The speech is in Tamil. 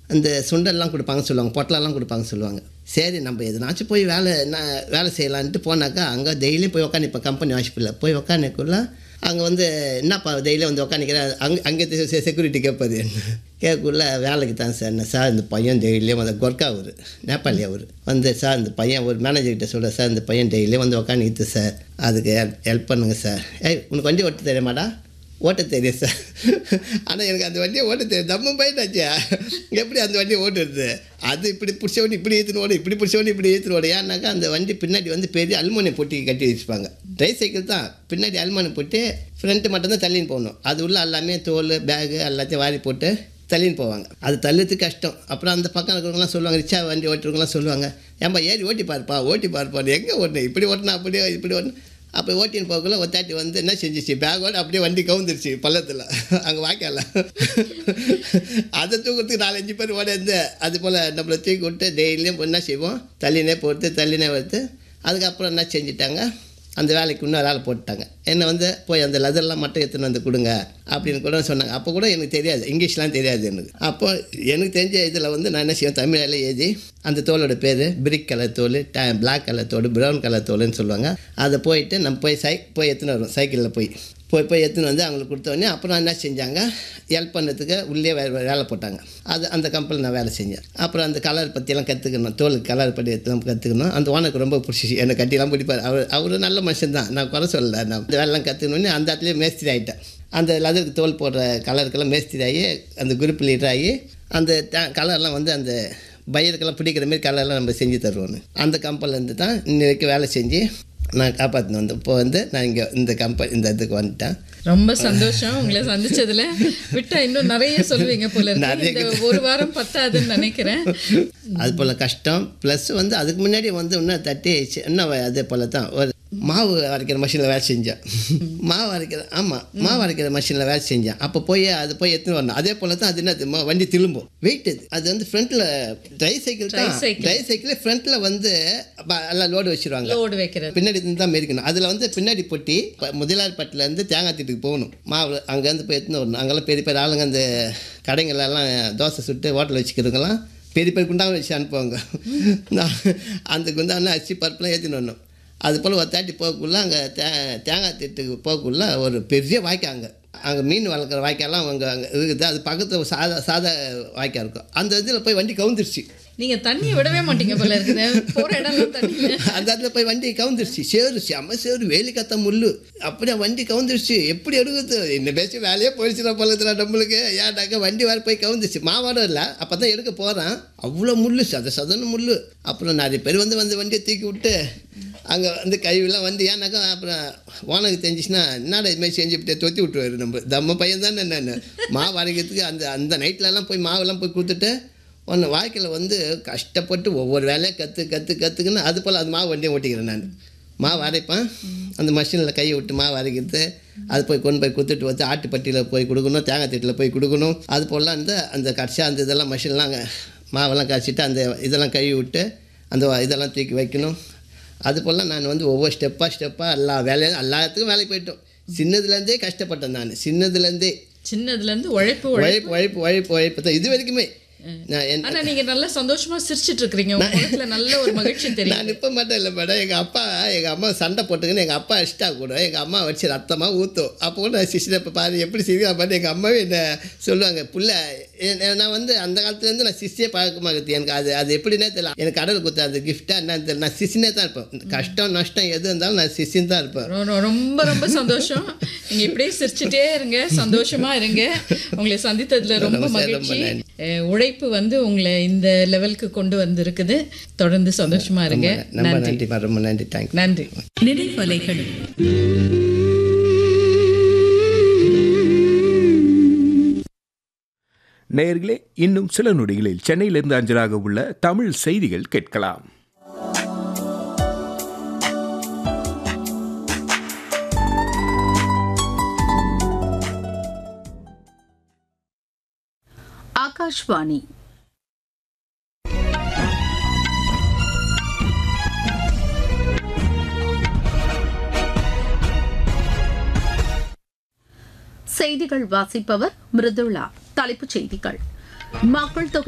அந்த சுண்டல்லாம் கொடுப்பாங்க சொல்லுவாங்க பொட்டலெல்லாம் கொடுப்பாங்க சொல்லுவாங்க சரி நம்ம எதனாச்சும் போய் வேலை நான் வேலை செய்யலான்ட்டு போனாக்கா அங்கே டெய்லியும் போய் உட்காந்து இப்போ கம்பெனி வாஷிப்பில் போய் உட்காந்துக்குள்ள அங்கே வந்து என்னப்பா டெய்லியும் வந்து உட்காந்துக்கிறேன் அங்கே அங்கே செக்யூரிட்டி கேட்பது என்ன கேட்கக்குள்ள வேலைக்கு தான் சார் என்ன சார் இந்த பையன் டெய்லியும் வந்து கொர்க்கா அவர் நேபாளி அவர் வந்து சார் இந்த பையன் ஒரு மேனேஜர்கிட்ட சொல்ல சார் இந்த பையன் டெய்லியும் வந்து உட்காந்துக்கிட்டு சார் அதுக்கு ஹெல்ப் பண்ணுங்க சார் ஏய் உனக்கு வண்டி ஓட்ட தெரியுமாடா ஓட்ட தெரியும் சார் ஆனால் எனக்கு அந்த வண்டியை ஓட்ட தெரியும் நம்ம போயிட்டாச்சே எப்படி அந்த வண்டியை ஓட்டுறது அது இப்படி பிடிச்சவனி இப்படி ஏற்றுன்னு ஓடும் இப்படி பிடிச்சவனி இப்படி ஏற்றுன்னு ஓடும் ஏன்னாக்கா அந்த வண்டி பின்னாடி வந்து பெரிய அலுமினியம் பொட்டி கட்டி வச்சுப்பாங்க ட்ரை சைக்கிள் தான் பின்னாடி அலுமினியம் போட்டு ஃப்ரண்ட்டு மட்டும்தான் தள்ளின்னு போகணும் அது உள்ள எல்லாமே தோல் பேகு எல்லாத்தையும் வாரி போட்டு தள்ளின்னு போவாங்க அது தள்ளுறது கஷ்டம் அப்புறம் அந்த பக்கம் இருக்கிறவங்களாம் சொல்லுவாங்க ரிச்சா வண்டி ஓட்டுறவங்களாம் சொல்லுவாங்க ஏன்பா ஏறி ஓட்டி பாருப்பா ஓட்டி பாருப்பா எங்கே ஓட்டணும் இப்படி ஓட்டினா அப்படியே இப்படி ஓட்டணும் அப்போ ஓட்டின்னு போகக்குள்ள ஒரு தாட்டி வந்து என்ன செஞ்சிச்சு பேக்கோட அப்படியே வண்டி கவுந்துருச்சு பள்ளத்தில் அங்கே வாய்க்கால அதை தூக்கிறதுக்கு நாலஞ்சு பேர் ஓடந்து அது போல் நம்மளை தூக்கி விட்டு டெய்லியும் என்ன செய்வோம் தள்ளினே போட்டு தள்ளினே வருது அதுக்கப்புறம் என்ன செஞ்சிட்டாங்க அந்த வேலைக்கு இன்னும் வேலை போட்டுட்டாங்க என்னை வந்து போய் அந்த லெதர்லாம் மட்டும் எடுத்துன்னு வந்து கொடுங்க அப்படின்னு கூட சொன்னாங்க அப்போ கூட எனக்கு தெரியாது இங்கிலீஷ்லாம் தெரியாது எனக்கு அப்போ எனக்கு தெரிஞ்ச இதில் வந்து நான் என்ன செய்வேன் தமிழில் எழுதி அந்த தோலோட பேர் பிரிக் கலர் தோல் டே பிளாக் கலர் தோல் ப்ரௌன் கலர் தோலுன்னு சொல்லுவாங்க அதை போயிட்டு நம்ம போய் சை போய் எடுத்துன்னு வரோம் சைக்கிளில் போய் போய் போய் எடுத்துன்னு வந்து அவங்களுக்கு கொடுத்த உடனே அப்புறம் என்ன செஞ்சாங்க ஹெல்ப் பண்ணதுக்கு உள்ளே வே வேலை போட்டாங்க அது அந்த கம்பெனியில் நான் வேலை செஞ்சேன் அப்புறம் அந்த கலர் பற்றியெல்லாம் கற்றுக்கணும் தோலுக்கு கலர் பற்றி எல்லாம் கற்றுக்கணும் அந்த ஓனருக்கு ரொம்ப பிடிச்சி என்னை கட்டிலாம் பிடிப்பார் அவர் அவர் நல்ல மனுஷன் தான் நான் குறை சொல்லலை நான் இந்த வேலைலாம் கற்றுக்கணுன்னே அந்த இடத்துலேயே மேஸ்திரி ஆகிட்டேன் அந்த லெதருக்கு தோல் போடுற கலருக்கெல்லாம் மேஸ்திரி ஆகி அந்த குரூப் லீடர் ஆகி அந்த கலர்லாம் வந்து அந்த பையருக்கெல்லாம் பிடிக்கிற மாதிரி கலர்லாம் நம்ம செஞ்சு தருவோன்னு அந்த கம்பெனிலேருந்து தான் இன்ன வரைக்கும் வேலை செஞ்சு நான் காப்பாற்றினு வந்தேன் இப்போ வந்து நான் இங்கே இந்த கம்பெனி இந்த இதுக்கு வந்துட்டேன் ரொம்ப சந்தோஷம் உங்களை சந்திச்சதுல விட்டா இன்னும் நிறைய சொல்லுவீங்க போல இருக்கு இந்த ஒரு வாரம் பத்தாதுன்னு நினைக்கிறேன் அது போல் கஷ்டம் ப்ளஸ் வந்து அதுக்கு முன்னாடி வந்து இன்னும் தட்டி சி- இன்னும் அதே போல் தான் ஒரு மாவு அரைக்கிற மிஷினில் வேலை செஞ்சேன் மாவு அரைக்கிற ஆமாம் மாவு அரைக்கிற மிஷினில் வேலை செஞ்சேன் அப்போ போய் அது போய் எடுத்துன்னு வரணும் அதே போல் தான் அது என்ன தெரியுமா? வண்டி திரும்பும் வெயிட் அது அது வந்து ஃப்ரண்ட்டில் ட்ரை சைக்கிள் தான் Tricycle. ட்ரை சைக்கிள் ஃப்ரண்ட்டில் வந்து ப- எல்லாம் லோடு வச்சுருவாங்க லோடு வைக்கிறது பின்னாடி இருந்து தான் மெரிக்கணும் அதில் வந்து பின்னாடி பொட்டி ப- முதலாளிப்பட்டிலேருந்து தேங்காய் தீட்டுக்கு போகணும் மாவு அங்கேருந்து போய் எடுத்துன்னு வரணும் அங்கெல்லாம் பெரிய பெரிய ஆளுங்க அந்த கடைங்களெல்லாம் தோசை சுட்டு ஹோட்டல் வச்சுக்கிறதுக்கெல்லாம் பெரிய பெரிய குண்டாவை வச்சு அனுப்புவாங்க நான் அந்த குண்டான அரிசி பருப்புலாம் ஏற்றின்னு வரணும் அது போல் ஒரு தாட்டி போகக்குள்ள அங்கே தே தேங்காய் தீட்டுக்கு போகக்குள்ள ஒரு பெரிய வாய்க்கால் அங்கே அங்கே மீன் வளர்க்குற வாய்க்காலாம் அங்கே அங்கே இருக்குது அது பக்கத்தில் சாதா சாதா வாய்க்கால் இருக்கும் அந்த இதில் போய் வண்டி கவுந்துருச்சு நீங்க தண்ணியை விடவே மாட்டீங்க போல இருக்குது போற இடம்லாம் தண்ணி அந்த இடத்துல போய் வண்டி கவுந்துருச்சு சேரு செம்ம சேரு வேலி கத்த முள்ளு அப்படியே வண்டி கவுந்துருச்சு எப்படி எடுக்குது இந்த பேசி வேலையே போயிடுச்சுனா பழத்துல நம்மளுக்கு ஏன்டாக்க வண்டி வேறு போய் கவுந்துருச்சு மாவாடம் இல்லை அப்போ தான் எடுக்க போகிறேன் அவ்வளோ முள்ளு சத சதன்னு முள்ளு அப்புறம் நிறைய பேர் வந்து வந்து வண்டியை தூக்கி விட்டு அங்கே வந்து கழிவுலாம் வந்து ஏன்னாக்கா அப்புறம் ஓனருக்கு தெரிஞ்சிச்சுன்னா என்னடா இதுமாதிரி செஞ்சு இப்படியே தொத்தி விட்டுருவாரு நம்ம நம்ம பையன் தானே நான் மாவு அரைக்கிறதுக்கு அந்த அந்த நைட்லலாம் போய் மாவெல்லாம் போய் கொடுத்துட்டு ஒன்று வாழ்க்கையில் வந்து கஷ்டப்பட்டு ஒவ்வொரு வேலையும் கற்று கற்று கற்றுக்குன்னு அது போல் அது மாவு வண்டியை ஓட்டிக்கிறேன் நான் மாவு அரைப்பேன் அந்த மிஷினில் கையை விட்டு மாவு அரைக்கிறது அது போய் கொண்டு போய் கொடுத்துட்டு வந்து ஆட்டுப்பட்டியில் போய் கொடுக்கணும் தேங்காய் தீட்டில் போய் கொடுக்கணும் அது போலாம் அந்த அந்த கடைசியாக அந்த இதெல்லாம் மிஷின்லாம் அங்கே மாவெல்லாம் கரைச்சிட்டு அந்த இதெல்லாம் கழுவி விட்டு அந்த இதெல்லாம் தூக்கி வைக்கணும் அது போல் நான் வந்து ஒவ்வொரு ஸ்டெப்பாக ஸ்டெப்பாக எல்லா வேலையும் எல்லாத்துக்கும் வேலைக்கு போயிட்டோம் சின்னதுலேருந்தே கஷ்டப்பட்டேன் நான் சின்னதுலேருந்தே சின்னதுல இருந்து உழைப்பு உழைப்பு உழைப்பு உழைப்பு உழைப்பு உழைப்பு தான் இது வரைக்குமே நான் என் ஆனா நீங்க நல்லா சந்தோஷமா சிரிச்சிட்டு இருக்கிறீங்க உங்க முகத்துல நல்ல ஒரு மகிழ்ச்சி தெரியும் நான் இப்போ மட்டும் இல்லை மேடம் எங்கள் அப்பா எங்கள் அம்மா சண்டை போட்டுக்குன்னு எங்கள் அப்பா அடிச்சிட்டா கூட எங்கள் அம்மா வச்சு ரத்தமாக ஊற்றும் அப்போ கூட நான் சிஸ்டர் இப்போ பாரு எப்படி சிரிக்கிறா பாரு எங்கள் அம்மாவே என்ன சொல்லுவாங்க புள்ள எ- நான் வந்து அந்த காலத்துலேருந்து நான் சிஸ்டியே பழக்கமாக இருக்குது எனக்கு அது அது எப்படின்னே தெரியல எனக்கு கடவுள் கொடுத்த அது கிஃப்டாக என்னன்னு தெரியல நான் சிசினே தான் இருப்பேன் கஷ்டம் நஷ்டம் எது இருந்தாலும் நான் சிசின்னு தான் இருப்பேன் ரொ- ரொ- ரொம்ப ரொம்ப சந்தோஷம் நீங்க இப்படியே சிரிச்சுட்டே இருங்க சந்தோஷமா இருங்க உங்களை சந்தித்ததுல ரொம்ப ரொம்ப மகிழ்ச்சி நன்றி. அஹ், உழைப்பு வந்து உங்களை இந்த லெவலுக்கு கொண்டு வந்திருக்குது தொடர்ந்து சந்தோஷமா இருங்க ரொம்ப நன்றி நன்றிம்மா ரொம்ப நன்றி தேங்க்யூ நன்றி நினைவலைகள் நேயர்களே இன்னும் சில நொடிகளில் சென்னையிலிருந்து அஞ்சலாக உள்ள தமிழ் செய்திகள் கேட்கலாம் ஆகாஷ்வாணி செய்திகள் வாசிப்பவர் மிருதுளா தலைப்புச் செய்திகள் மக்கள் தொகை